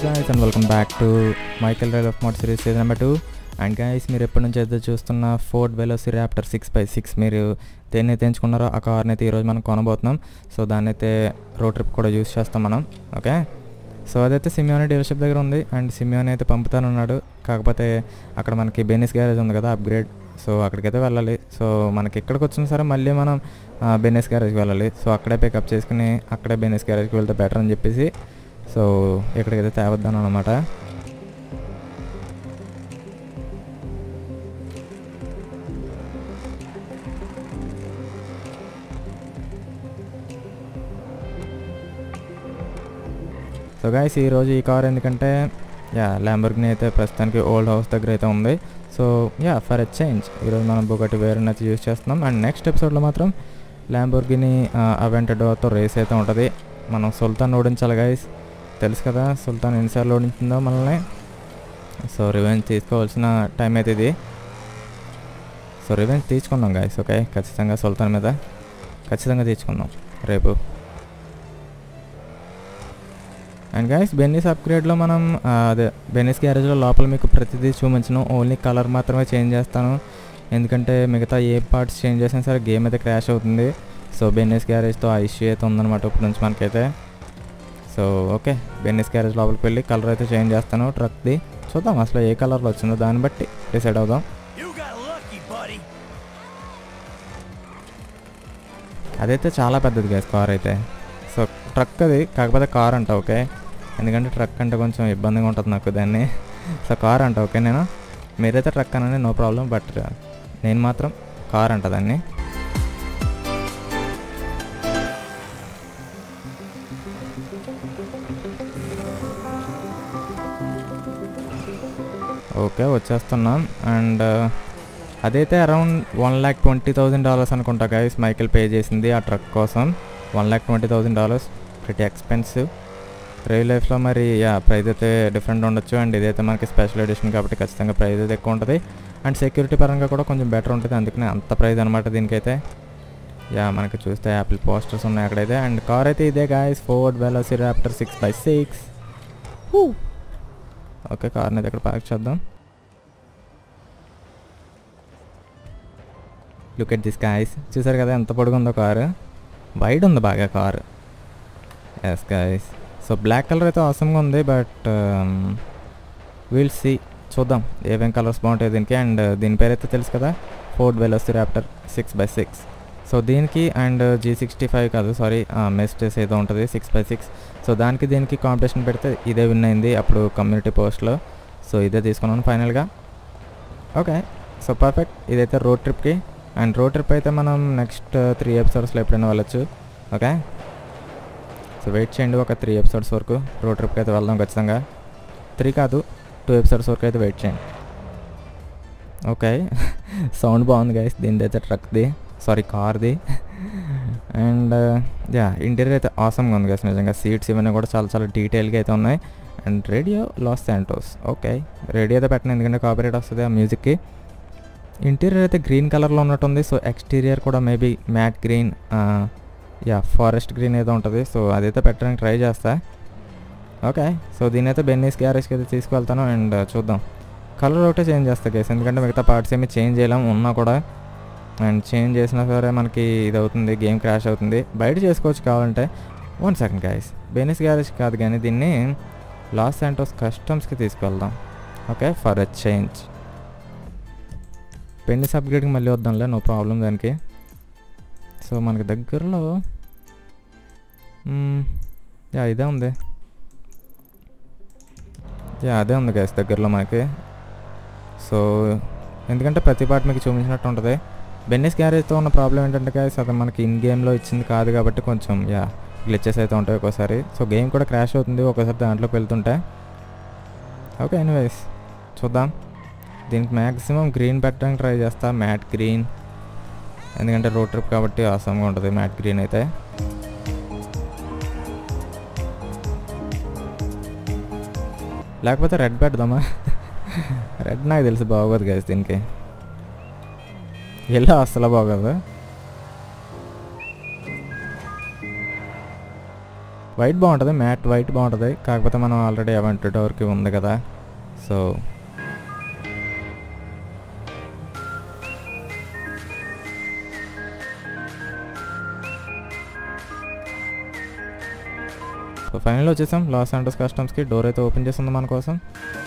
Guys and welcome back to Michael rail of mote series season number two and guys మీరు ఎప్పటి నుంచి అయితే చూస్తున్న Ford velociraptor six by six మీరు దేన్నైతే ఎంచుకున్నారో ఆ కార్ని అయితే ఈరోజు మనం కొనబోతున్నాం సో దాన్ని అయితే రోడ్ ట్రిప్ కూడా యూస్ చేస్తాం మనం ఓకే సో అదైతే సిమియోని డీలర్షిప్ దగ్గర ఉంది అండ్ సిమియోని అయితే పంపుతానన్నాడు కాకపోతే అక్కడ మనకి బెనిస్ గ్యారేజ్ ఉంది కదా అప్గ్రేడ్ సో అక్కడికైతే వెళ్ళాలి సో మనకి ఎక్కడికి వచ్చినా సరే మళ్ళీ మనం బెనిస్ గ్యారేజ్కి వెళ్ళాలి సో అక్కడే పికప్ చేసుకుని అక్కడే బెనిస్ గ్యారేజ్కి వెళ్తే బెటర్ అని చెప్పేసి సో ఇక్కడికైతే తేవద్దాను అనమాట సో గాయస్ ఈరోజు ఈ కార్ ఎందుకంటే యా ల్యాంబర్గ్ని అయితే ప్రస్తుతానికి ఓల్డ్ హౌస్ దగ్గర అయితే ఉంది so yeah for a change ఈరోజు మనం ఒకటి వేరే అయితే యూస్ చేస్తున్నాం అండ్ నెక్స్ట్ ఎపిసోడ్లో మాత్రం ల్యాంబోర్గిని అవెంటడోతో రేస్ అయితే ఉంటుంది మనం సుల్తాన్ ఓడించాలి గైస్ తెలుసు కదా సుల్తాన్ ఎన్నిసార్లు ఓడించిందో మనల్ని సో రివెంజ్ తీసుకోవాల్సిన టైం అయితే ఇది సో రివెంజ్ తీసుకుందాం గాయస్ ఓకే ఖచ్చితంగా సుల్తాన్ మీద ఖచ్చితంగా తీసుకుందాం రేపు అండ్ గైస్ బెన్నీస్ అప్గ్రేడ్లో మనం ఆ, అదే బెన్నీస్ గ్యారేజ్లో లోపల మీకు ప్రతిదీ చూపించను ఓన్లీ కలర్ మాత్రమే చేంజ్ చేస్తాను ఎందుకంటే మిగతా ఏ పార్ట్స్ చేంజ్ చేసినా సరే గేమ్ అయితే క్రాష్ అవుతుంది సో బెన్నీస్ గ్యారేజ్తో ఆ ఇష్యూ అయితే ఉందన్నమాట ఇప్పుడు నుంచి మనకైతే సో ఓకే బెన్నీస్ గ్యారేజ్ లోపలికి వెళ్ళి కలర్ అయితే చేంజ్ చేస్తాను ట్రక్ది చూద్దాం అసలు ఏ కలర్లో వచ్చిందో దాన్ని బట్టి డిసైడ్ అవుదాం You got lucky, buddy. అదైతే చాలా పెద్దది గైస్ కార్ అయితే సో ట్రక్ అది కాకపోతే కార్ అంట ఓకే ఎందుకంటే ట్రక్ అంటే కొంచెం ఇబ్బందిగా ఉంటుంది నాకు దాన్ని సో కార్ అంట ఓకే నేను మీరైతే ట్రక్ అనండి నో ప్రాబ్లం బట్ నేను మాత్రం కార్ అంట దాన్ని ఓకే వచ్చేస్తున్నాం అండ్ అదైతే around one lakh twenty thousand dollars అనుకుంటా గైస్ మైకిల్ పే చేసింది ఆ ట్రక్ కోసం one lakh twenty thousand dollars ప్రతి ఎక్స్పెన్సివ్ రియల్ లైఫ్లో మరి యా ప్రైస్ అయితే డిఫరెంట్ ఉండొచ్చు అండ్ ఇదైతే మనకి స్పెషల్ ఎడిషన్ కాబట్టి ఖచ్చితంగా ప్రైస్ అయితే ఎక్కువ ఉంటుంది అండ్ సెక్యూరిటీ పరంగా కూడా కొంచెం బెటర్ ఉంటుంది అందుకనే అంత ప్రైస్ అనమాట దీనికైతే యా మనకి చూస్తే యాపిల్ పోస్టర్స్ ఉన్నాయి అక్కడైతే అండ్ కార్ అయితే ఇదే guys Ford velociraptor six by six okay కార్ని అయితే ఇక్కడ పార్క్ చేద్దాం లుక్ ఎట్ దిస్ గాయస్ చూసారు కదా ఎంత పొడుగుందో కారు వైడ్ ఉంది బాగా car yes guys so black colour అయితే అవసరంగా ఉంది బట్ వీల్ సి చూద్దాం ఏమేం కలర్స్ బాగుంటాయి దీనికి అండ్ దీని పేరు అయితే తెలుసు కదా Ford velociraptor six by six so దీనికి అండ్ జీ సిక్స్టీ ఫైవ్ కాదు సారీ మెస్టెస్ ఏదో ఉంటుంది సిక్స్ బై సిక్స్ సో దానికి దీనికి కాంపిటీషన్ పెడితే ఇదే విన్ అయింది అప్పుడు కమ్యూనిటీ పోస్ట్లో సో ఇదే తీసుకున్నాను ఫైనల్గా ఓకే సో పర్ఫెక్ట్ ఇదైతే రోడ్ ట్రిప్కి అండ్ రోడ్ ట్రిప్ అయితే మనం నెక్స్ట్ త్రీ ఎపిసోడ్స్లో ఎప్పుడైనా వెళ్ళొచ్చు ఓకే సో వెయిట్ చేయండి ఒక త్రీ ఎపిసోడ్స్ వరకు రోడ్ ట్రిప్కి అయితే వెళ్దాం ఖచ్చితంగా త్రీ కాదు టూ ఎపిసోడ్స్ వరకు అయితే వెయిట్ చేయండి ఓకే సౌండ్ బాగుంది గైస్ దీనిది అయితే ట్రక్ది సారీ కార్ది అండ్ యా ఇంటీరియర్ అయితే ఆసమ్గా ఉంది గైస్ నిజంగా సీట్స్ ఇవన్నీ కూడా చాలా చాలా డీటెయిల్గా అయితే ఉన్నాయి and radio Los Santos okay radio అయితే పెట్టిన ఎందుకంటే కాపరేట్ వస్తుంది ఆ మ్యూజిక్కి ఇంటీరియర్ అయితే గ్రీన్ కలర్లో ఉన్నట్టుంది సో ఎక్స్టీరియర్ కూడా maybe matte green yeah forest green ఏదో ఉంటుంది సో అదైతే పెట్టడానికి ట్రై చేస్తా ఓకే సో దీని అయితే బెన్నీస్ గ్యారేజ్కి అయితే తీసుకువెళ్తాను అండ్ చూద్దాం కలర్ ఒకటే చేంజ్ చేస్తా గేస్ ఎందుకంటే మిగతా పార్ట్స్ ఏమి చేంజ్ చేయలేం ఉన్నా కూడా అండ్ చేంజ్ చేసినా సరే మనకి ఇది అవుతుంది గేమ్ క్రాష్ అవుతుంది బయట చేసుకోవచ్చు కావాలంటే one second guys Benny's garage కాదు కానీ దీన్ని లాస్ శాంటోస్ కస్టమ్స్కి తీసుకెళ్దాం okay for a change Benny's అప్గ్రేడ్కి మళ్ళీ వద్దాంలే నో ప్రాబ్లం దానికి సో మనకి దగ్గరలో మ్మ్, యా ఇదే ఉంది యా అదే ఉంది గ్యాస్ దగ్గరలో మనకి సో ఎందుకంటే ప్రతి పార్ట్ మీకు చూపించినట్టు ఉంటుంది బెన్నెస్ గ్యారేజ్తో ఉన్న ప్రాబ్లం ఏంటంటే గ్యాస్ అది మనకి ఇన్ గేమ్లో ఇచ్చింది కాదు కాబట్టి కొంచెం యా గ్లిచెస్ అయితే ఉంటాయి ఒక్కోసారి సో గేమ్ కూడా క్రాష్ అవుతుంది ఒక్కోసారి దాంట్లోకి వెళ్తుంటే ఓకే ఎనీవేస్ చూద్దాం దీనికి మ్యాక్సిమం గ్రీన్ పెట్టడానికి ట్రై చేస్తా మ్యాట్ గ్రీన్ ఎందుకంటే రోడ్ ట్రిప్ కాబట్టి ఆసంగా ఉంటుంది మ్యాట్ గ్రీన్ అయితే లేకపోతే రెడ్ పెడదామా రెడ్ నాకు తెలిసి బాగోదు గైస్ దీనికి ఎల్లో అస్సలు బాగోదు వైట్ బాగుంటుంది మ్యాట్ వైట్ బాగుంటుంది కాకపోతే మనం ఆల్రెడీ అవెంట్ డోర్కి ఉంది కదా సో సో ఫైనల్ వచ్చేసాం లాస్ అండర్స్ కస్టమ్స్కి డోర్ అయితే ఓపెన్ చేస్తుంది మన కోసం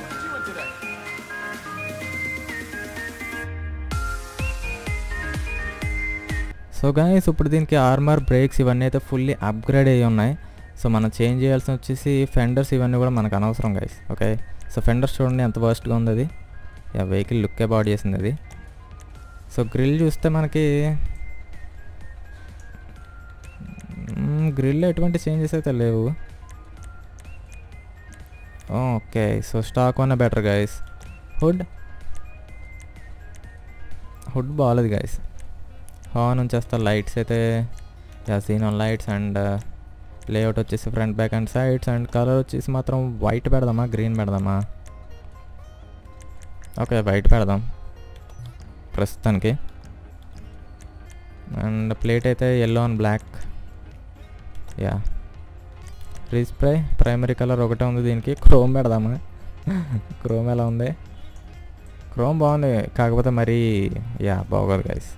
సో గాయస్ ఇప్పుడు దీనికి ఆర్మర్ బ్రేక్స్ ఇవన్నీ అయితే ఫుల్లీ అప్గ్రేడ్ అయ్యి ఉన్నాయి సో మనం చేంజ్ చేయాల్సి వచ్చేసి ఫెండర్స్ ఇవన్నీ కూడా మనకు అనవసరం గైస్ ఓకే సో ఫెండర్స్ చూడండి ఎంత వర్స్ట్గా ఉంది అది యా వెహికల్ లుక్కే బాడీ చేసింది అది సో గ్రిల్ చూస్తే మనకి గ్రిల్ ఎటువంటి చేంజెస్ అయితే లేవు ఓకే సో స్టాక్ ఉన్న బెటర్ గైస్ హుడ్ హుడ్ బాగాలేదు గైస్ హార్న్ ఉంచేస్తా లైట్స్ అయితే yeah xenon lights and layout వచ్చేసి front back and sides and colour వచ్చేసి మాత్రం వైట్ పెడదామా గ్రీన్ పెడదామా ఓకే వైట్ పెడదాం ప్రస్తుతానికి అండ్ ప్లేట్ అయితే yellow and black yeah respray primary colour ఒకటే ఉంది దీనికి క్రోమ్ పెడదామా క్రోమ్ ఎలా ఉంది క్రోమ్ బాగుంది కాకపోతే మరీ యా బాగోదు గైస్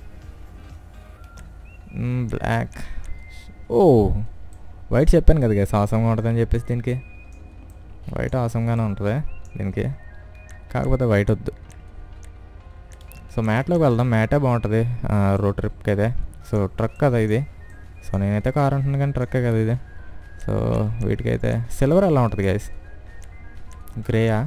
బ్లాక్ ఓ వైట్ చెప్పాను కదా గైస్ ఆసంగా ఉంటుందని చెప్పేసి దీనికి వైట్ ఆసంగానే ఉంటుంది దీనికి కాకపోతే వైట్ వద్దు సో మ్యాట్లోకి వెళ్దాం మ్యాటే బాగుంటుంది రోడ్ ట్రిప్కి అయితే సో ట్రక్ కదా ఇది సో నేనైతే కార్ అంటున్నాను కానీ ట్రక్కే కదా ఇది సో వీటికైతే సిల్వర్ ఎలా ఉంటుంది guys grey yeah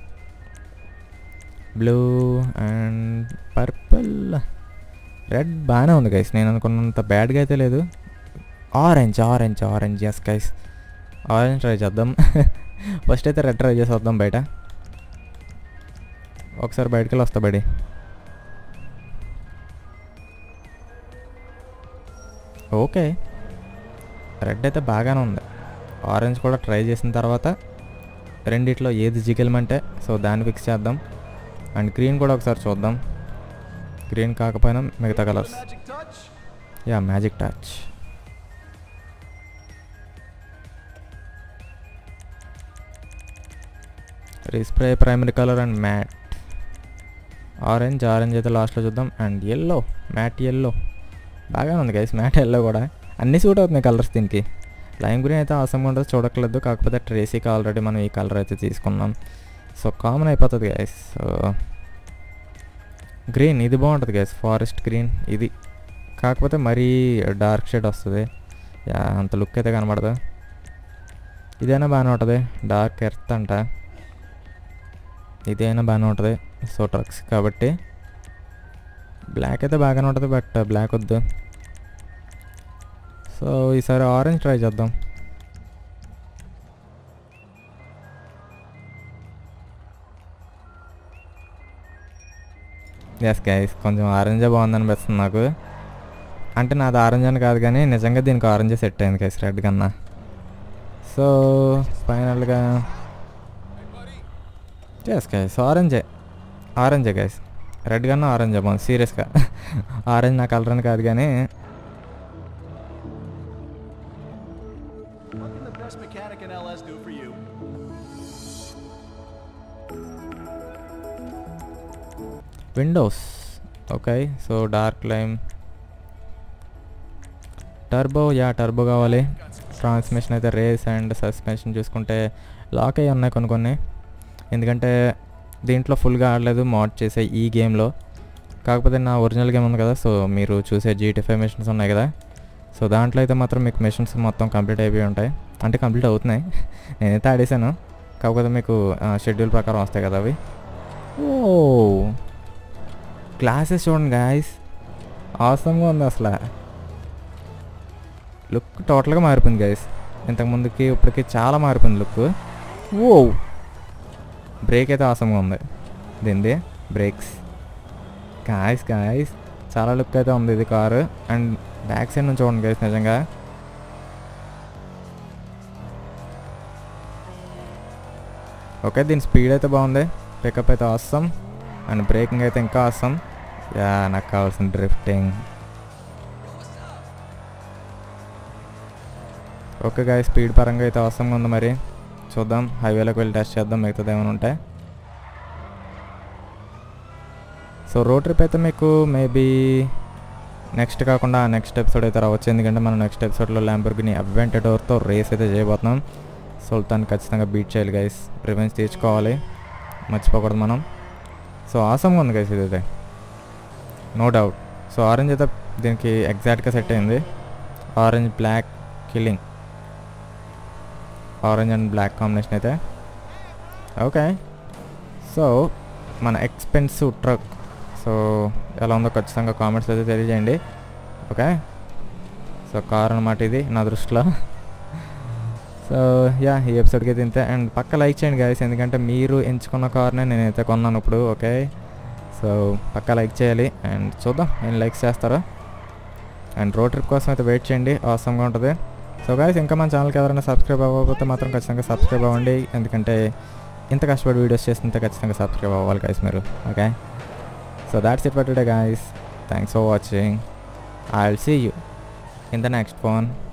blue and purple red బాగానే ఉంది గైస్ నేను అనుకున్నంత బ్యాడ్గా అయితే లేదు orange orange orange yes guys orange try చేద్దాం ఫస్ట్ అయితే రెడ్ ట్రై చేసి వద్దాం బయట ఒకసారి బయటకు వెళ్ళి వస్తా బడి ఓకే రెడ్ అయితే బాగానే ఉంది ఆరెంజ్ కూడా ట్రై చేసిన తర్వాత రెండిట్లో ఏది జిగలమంటే సో దాన్ని ఫిక్స్ చేద్దాం అండ్ గ్రీన్ కూడా ఒకసారి చూద్దాం గ్రీన్ కాకపోయినా మిగతా colours Magic touch? Yeah magic touch respray primary colour and matte orange orange అయితే లాస్ట్లో చూద్దాం అండ్ ఎల్లో మ్యాట్ ఎల్లో బాగా ఉంది గైస్ మ్యాట్ ఎల్లో కూడా అన్నీ సూట్ అవుతున్నాయి కలర్స్ దీనికి లైమ్ గ్రీన్ అయితే అవసరం ఉంటుంది చూడట్లేదు కాకపోతే ట్రేసీకి ఆల్రెడీ మనం ఈ కలర్ అయితే తీసుకున్నాం సో కామన్ అయిపోతుంది గైస్ సో గ్రీన్ ఇది బాగుంటుంది గైస్ ఫారెస్ట్ గ్రీన్ ఇది కాకపోతే మరీ డార్క్ షేడ్ వస్తుంది యా అంత లుక్ అయితే కనబడదు ఇదైనా బాగానే ఉంటుంది డార్క్ ఎర్త్ అంట ఇదైనా బాగానే ఉంటుంది సో ట్రక్స్ కాబట్టి బ్లాక్ అయితే బాగానే ఉంటుంది బట్ బ్లాక్ వద్దు సో ఈసారి ఆరెంజ్ ట్రై చేద్దాం ఎస్ గైస్ కొంచెం ఆరెంజే బాగుంది అనిపిస్తుంది నాకు అంటే నాది ఆరెంజ్ అని కాదు కానీ నిజంగా దీనికి ఆరెంజే సెట్ అయింది గైస్ రెడ్ కన్నా సో ఫైనల్గా ఎస్ గైస్ ఆరెంజే ఆరెంజే గైస్ రెడ్ కన్నా ఆరెంజే బాగుంది సీరియస్గా ఆరెంజ్ నా కలర్ అని కాదు కానీ What can the best mechanic in LS do for you? Windows okay so dark lime turbo yeah turbo కావాలి ట్రాన్స్మిషన్ అయితే రేస్ అండ్ సస్పెన్షన్ చూసుకుంటే లాక్ అయ్యి ఉన్నాయి కొన్ని కొన్ని ఎందుకంటే దీంట్లో ఫుల్గా ఆడలేదు మోడ్ చేసే ఈ గేమ్లో కాకపోతే నా ఒరిజినల్ గేమ్ ఉంది కదా సో మీరు చూసే జీటీ ఫైవ్ మిషన్స్ ఉన్నాయి కదా సో దాంట్లో అయితే మాత్రం మీకు మిషన్స్ మొత్తం కంప్లీట్ అయిపోయి ఉంటాయి అంటే కంప్లీట్ అవుతున్నాయి నేనైతే ఆడేసాను కాకపోతే మీకు షెడ్యూల్ ప్రకారం వస్తాయి కదా అవి ఓ క్లాసెస్ చూడండి గాయస్ అవసరంగా ఉంది అసలు లుక్ టోటల్గా మారిపోయింది గాయస్ ఇంతకుముందుకి ఇప్పటికి చాలా మారిపోయింది లుక్ ఓ బ్రేక్ అయితే అవసరంగా ఉంది దీనిది బ్రేక్స్ గాయస్ గాయస్ చాలా లుక్ అయితే ఉంది ఇది కారు అండ్ బ్యాక్ సైడ్ నుంచి చూడండి గైస్ నిజంగా ఓకే దీని స్పీడ్ అయితే బాగుంది పికప్ అయితే వస్తాం అండ్ బ్రేకింగ్ అయితే ఇంకా వస్తాం యా నాకు కావాల్సిన డ్రిఫ్టింగ్ ఓకే గాయ స్పీడ్ పరంగా అయితే అవసరంగా ఉంది మరి చూద్దాం హైవేలోకి వెళ్ళి టెస్ట్ చేద్దాం మిగతాది ఏమైనా ఉంటే సో రోడ్ ట్రిప్ అయితే మీకు మేబీ నెక్స్ట్ కాకుండా నెక్స్ట్ ఎపిసోడ్ అయితే రావచ్చు ఎందుకంటే మనం నెక్స్ట్ ఎపిసోడ్లో ల్యాంబర్గిని అడ్వెంటడోర్తో రేస్ అయితే చేయబోతున్నాం సుల్తాన్ ఖచ్చితంగా బీట్ చేయాలి గైస్ రివెంజ్ తీర్చుకోవాలి మర్చిపోకూడదు మనం సో ఆసంగా ఉంది గైస్ ఇదైతే నో డౌట్ సో ఆరెంజ్ అయితే దీనికి ఎగ్జాక్ట్గా సెట్ అయింది orange black killing orange and black combination అయితే ఓకే సో మన ఎక్స్పెన్సివ్ ట్రక్ సో ఎలా ఉందో ఖచ్చితంగా కామెంట్స్ అయితే తెలియజేయండి ఓకే సో కార్ అనమాట ఇది నా దృష్టిలో సో యా ఈ ఎపిసోడ్కి అయితే ఇంతే అండ్ పక్క లైక్ చేయండి గాయస్ ఎందుకంటే మీరు ఎంచుకున్న కార్నే నేనైతే కొన్నాను ఇప్పుడు ఓకే సో పక్క లైక్ చేయాలి అండ్ చూద్దాం నేను లైక్స్ చేస్తారో అండ్ రోడ్ ట్రిప్ కోసం అయితే వెయిట్ చేయండి అవసరంగా ఉంటుంది సో గాయస్ ఇంకా మన ఛానల్కి ఎవరైనా సబ్స్క్రైబ్ అవ్వకపోతే మాత్రం ఖచ్చితంగా సబ్స్క్రైబ్ అవ్వండి ఎందుకంటే ఇంత కష్టపడి వీడియోస్ చేస్తుంటే ఖచ్చితంగా సబ్స్క్రైబ్ అవ్వాలి గాయస్ మీరు okay so that's it for today guys thanks for watching I will see you in the next phone